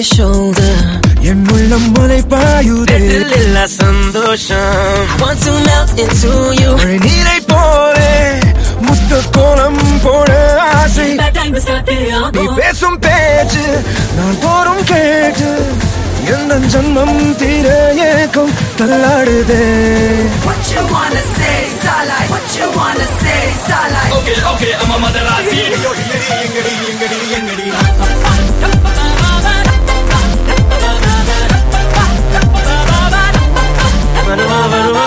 your shoulder. என் உள்ளம் மலை பாயுதே இல்ல சந்தோஷம். I want to melt into you. மழை நீரை போலே முத்த கோலம் போட ஆசை நீ பேசும் பேச்சு நான் போரும் கேட்டு எந்த ஜன்மம் தீர ஏக்கம் தள்ளாடுதே What you wanna say, Starlight? What you wanna say, Starlight? Okay, okay, I'm a Madarasi. வருவா வருவா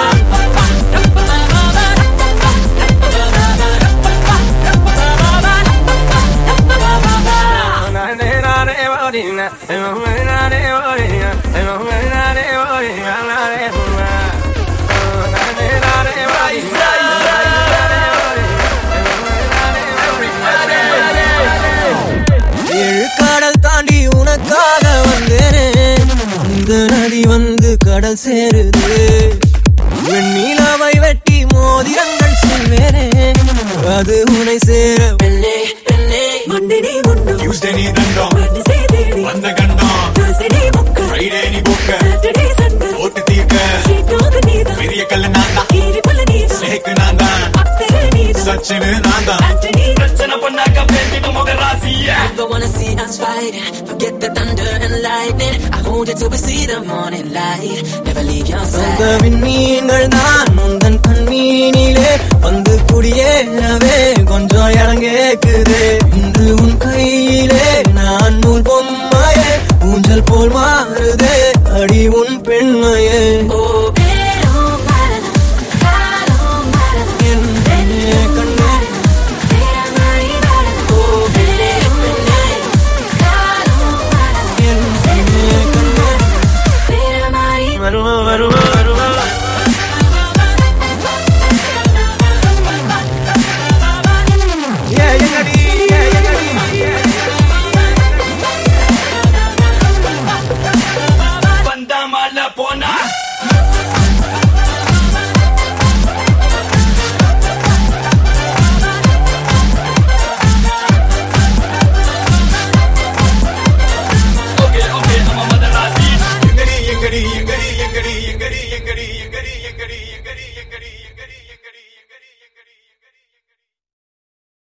ஏழு கடல் தாண்டி உனக்காக வந்தேனே இந்த நதி வந்து கடல் சேருது வெண்ணிலாவை வெட்டி மோதிரங்கள் செய்வேனே அது உனை சேர பெண்ணே பெண்ணே Monday ni mundu, Tuesday ni dandam, Wednesday daily, வந்த கண்டம், Thursday ni mukka, Friday ni book, Saturday Sunday, ஓட்டு தீர்க்க, Street dog needa, பெரிய கல்லு நான் தான், Kiri pala needa, ஸ்னேக் நான் தான், Aktere needa, சச்சினு நான் தான். Anthony பிரச்சனை பண்ணாக்க பேசிட்டு முகராசி Never wanna see us fighting. Forget the thunder and lightning. I hold you till we see the morning light. Never leave your side. அந்த விண்மீன்கள் தான் உந்தன் கண்மீனிலே வந்து குடியேறவே கொஞ்சம் இடம் கேக்குது இன்று உன் கையிலே நான் நூல் பொம்மையே ஊஞ்சல் போல் மாறுதே அடி உன் பெண்மையே என் பெண்ணே கண்ணே ஓ பெண்ணே பெண்ணே என் பெண்ணே கண்ணே வருவா வருவா வருவா வந்தா மால போனா Okay, okay, I'm a Madarasi. எங்கடி எங்கடி எங்கடி எங்கடி எங்கடி எங்கடி எங்கடி எங்கடி எங்கடி எங்கடி